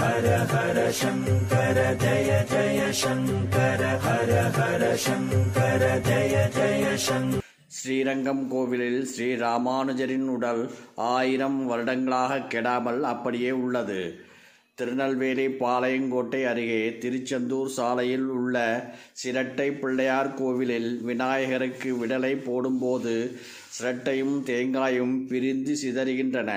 ஹர ஹர சங்கர ஜய ஜய சங்கர ஹர ஹர சங்கர ஜய ஜய சங்கர ஸ்ரீரங்கம் கோவிலில் ஸ்ரீ ராமானுஜரின் உடல் ஆயிரம் வருடங்களாக கெடாமல் அப்படியே உள்ளது திருநெல்வேலி பாளையங்கோட்டை அருகே திருச்செந்தூர் சாலையில் உள்ள சிரட்டை பிள்ளையார் கோவிலில் விநாயகருக்கு விடலை போடும்போது சிரட்டையும் தேங்காயும் பிரிந்து சிதறுகின்றன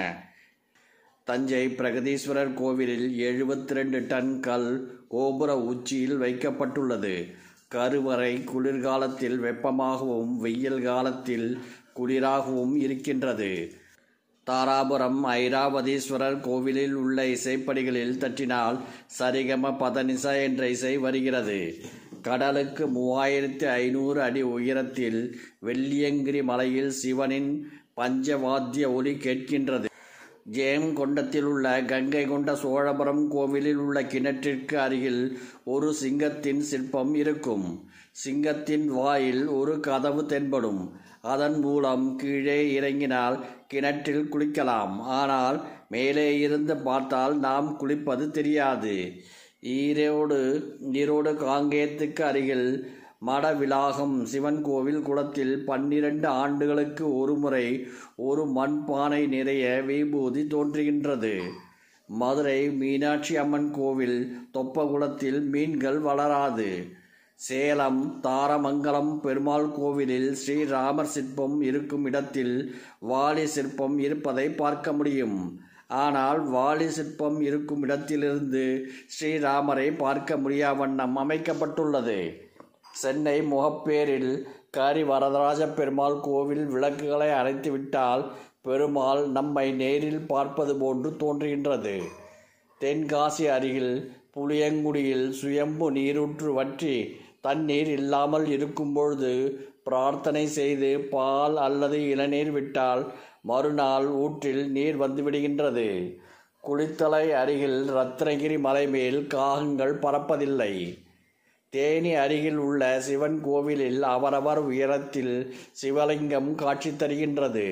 தஞ்சை பிரகதீஸ்வரர் கோவிலில் எழுபத்தி ரெண்டு டன் கல் கோபுர உச்சியில் வைக்கப்பட்டுள்ளது கருவறை குளிர்காலத்தில் வெப்பமாகவும் வெயில் காலத்தில் குளிராகவும் இருக்கின்றது தாராபுரம் ஐராவதீஸ்வரர் கோவிலில் உள்ள இசைப்படிகளில் தட்டினால் சரிகம பதனிச என்ற இசை வருகிறது கடலுக்கு மூவாயிரத்தி ஐநூறு அடி உயரத்தில் வெள்ளியங்கிரி மலையில் சிவனின் பஞ்சவாத்திய ஒலி கேட்கின்றது ஜெயங்கொண்டத்தில் உள்ள கங்கை கொண்ட சோழபுரம் கோவிலில் உள்ள கிணற்றிற்கு அருகில் ஒரு சிங்கத்தின் சிற்பம் இருக்கும் சிங்கத்தின் வாயில் ஒரு கதவு தென்படும் அதன் மூலம் கீழே இறங்கினால் கிணற்றில் குளிக்கலாம் ஆனால் மேலே இருந்து பார்த்தால் நாம் குளிப்பது தெரியாது ஈரோடு ஈரோடு காங்கேயத்துக்கு அருகில் மடவிலாகம் சிவன் கோவில் குளத்தில் பன்னிரண்டு ஆண்டுகளுக்கு ஒருமுறை ஒரு மண்பானை நிறைய விபூதி தோன்றுகின்றது மதுரை மீனாட்சி அம்மன் கோவில் தொப்பகுளத்தில் மீன்கள் வளராது சேலம் தாரமங்கலம் பெருமாள் கோவிலில் ஸ்ரீராமர் சிற்பம் இருக்கும் இடத்தில் வாலி சிற்பம் இருப்பதை பார்க்க முடியும் ஆனால் வாலி சிற்பம் இருக்கும் இடத்திலிருந்து ஸ்ரீராமரை பார்க்க முடியா வண்ணம் அமைக்கப்பட்டுள்ளது சென்னை முகப்பேரில் கரி வரதராஜ பெருமாள் கோவில் விளக்குகளை அணைத்துவிட்டால் பெருமாள் நம்மை நேரில் பார்ப்பது போன்று தோன்றுகின்றது தென்காசி அருகில் புளியங்குடியில் சுயம்பு நீரூற்று வற்றி தண்ணீர் இல்லாமல் இருக்கும்பொழுது பிரார்த்தனை செய்து பால் அல்லது இளநீர் விட்டால் மறுநாள் ஊற்றில் நீர் வந்துவிடுகின்றது குளித்தலை அருகில் ரத்னகிரி மலை மேல் காகங்கள் பறப்பதில்லை தேனி அருகில் உள்ள சிவன் கோவிலில் அவரவர் உயரத்தில் சிவலிங்கம் காட்சி தருகின்றது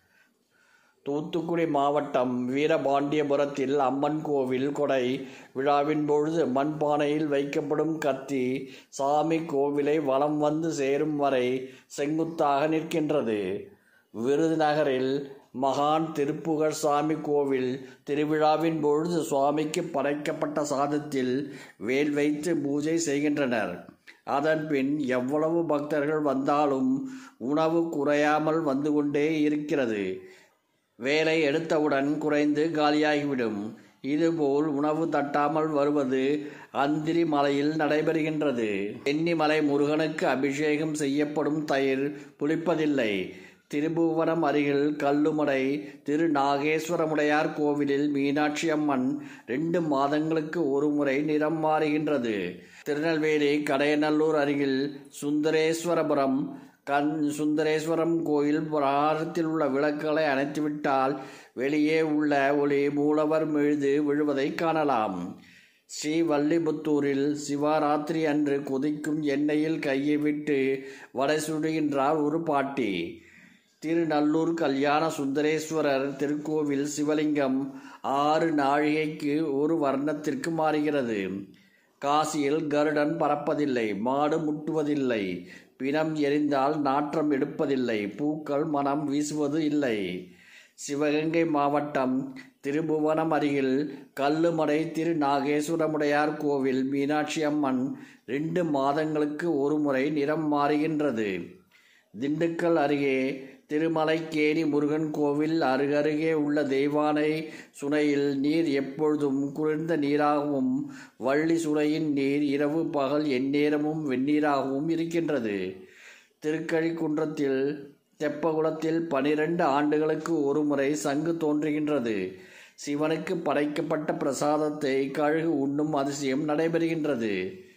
தூத்துக்குடி மாவட்டம் வீரபாண்டியபுரத்தில் அம்மன் கோவில் கொடை விழாவின் பொழுது மண்பானையில் வைக்கப்படும் கத்தி சாமி கோவிலை வலம் வந்து சேரும் வரை செங்குத்தாக நிற்கின்றது விருதுநகரில் மகான் திருப்புகழ் சாமி கோவில் திருவிழாவின் பொழுது சுவாமிக்கு படைக்கப்பட்ட சாதத்தில் வேல் வைத்து பூஜை செய்கின்றனர் அதன்பின் எவ்வளவு பக்தர்கள் வந்தாலும் உணவு குறையாமல் வந்து கொண்டே இருக்கிறது வேலை எடுத்தவுடன் குறைந்து காலியாகிவிடும் இதுபோல் உணவு தட்டாமல் வருவது அந்திரி மலையில் நடைபெறுகின்றது தென்னிமலை முருகனுக்கு அபிஷேகம் செய்யப்படும் தயிர் புளிப்பதில்லை திருபுவனம் அருகில் கல்லுமடை திரு நாகேஸ்வரமுடையார் கோவிலில் மீனாட்சி அம்மன் ரெண்டு மாதங்களுக்கு ஒரு முறை நிறம் மாறுகின்றது திருநெல்வேலி கடையநல்லூர் அருகில் சுந்தரேஸ்வரபுரம் கண் சுந்தரேஸ்வரம் கோயில் பிராரத்தில் உள்ள விளக்குகளை அணைத்துவிட்டால் வெளியே உள்ள ஒளி மூலவர் மீது விழுவதை காணலாம் ஸ்ரீவல்லிபுத்தூரில் சிவராத்திரி அன்று கொதிக்கும் எண்ணெயில் கையை விட்டு வடை சுடுகின்றார் ஒரு பாட்டி திருநல்லூர் கல்யாண சுந்தரேஸ்வரர் திருக்கோவில் சிவலிங்கம் ஆறு நாழிகைக்கு ஒரு வர்ணத்திற்கு மாறுகிறது காசியில் கருடன் பறப்பதில்லை மாடு முட்டுவதில்லை பிணம் எரிந்தால் நாற்றம் எடுப்பதில்லை பூக்கள் மனம் வீசுவது இல்லை சிவகங்கை மாவட்டம் திருபுவனம் அருகில் கல்லுமடை திரு நாகேஸ்வரமுடையார் கோவில் மீனாட்சி அம்மன் ரெண்டு மாதங்களுக்கு ஒரு முறை நிறம் மாறுகின்றது திண்டுக்கல் அருகே திருமலைக்கேணி முருகன் கோவில் அருகருகே உள்ள தெய்வானை சுனையில் நீர் எப்பொழுதும் குளிர்ந்த நீராகவும் வள்ளி சுனையின் நீர் இரவு பகல் எந்நேரமும் வெந்நீராகவும் இருக்கின்றது திருக்கழிக்குன்றத்தில் தெப்பகுளத்தில் பனிரெண்டு ஆண்டுகளுக்கு ஒரு முறை சங்கு தோன்றுகின்றது சிவனுக்கு படைக்கப்பட்ட பிரசாதத்தை கழுகு உண்ணும் அதிசயம் நடைபெறுகின்றது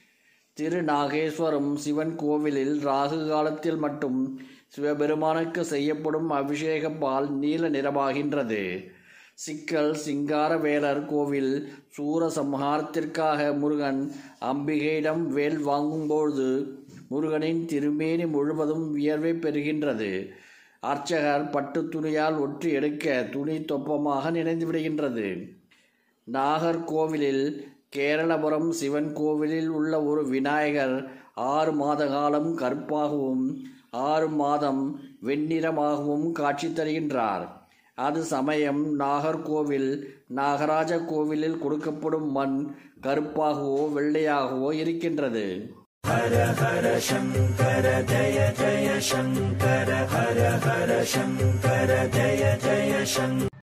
திருநாகேஸ்வரம் சிவன் கோவிலில் ராகு காலத்தில் மட்டும் சிவபெருமானுக்கு செய்யப்படும் அபிஷேக பால் நீல நிறமாகின்றது சிக்கல் சிங்காரவேலர் கோவில் சூரசம்ஹாரத்திற்காக முருகன் அம்பிகையிடம் வேல் வாங்கும்போது முருகனின் திருமேனி முழுவதும் வியர்வை பெறுகின்றது அர்ச்சகர் பட்டு துணியால் ஒற்றி எடுக்க துணி தொப்பமாக நினைந்து விடுகின்றது நாகர்கோவிலில் கேரளபுரம் சிவன் கோவிலில் உள்ள ஒரு விநாயகர் ஆறு மாத காலம் கருப்பாகவும் ஆறு மாதம் வெண்ணிறமாகவும் காட்சி தருகின்றார் அது சமயம் நாகர்கோவில் நாகராஜ கோவிலில் கொடுக்கப்படும் மண் கருப்பாகவோ வெள்ளையாகவோ இருக்கின்றது हर हर शङ्कर जय जय शङ्कर हर हर शङ्कर जय जय शङ्कर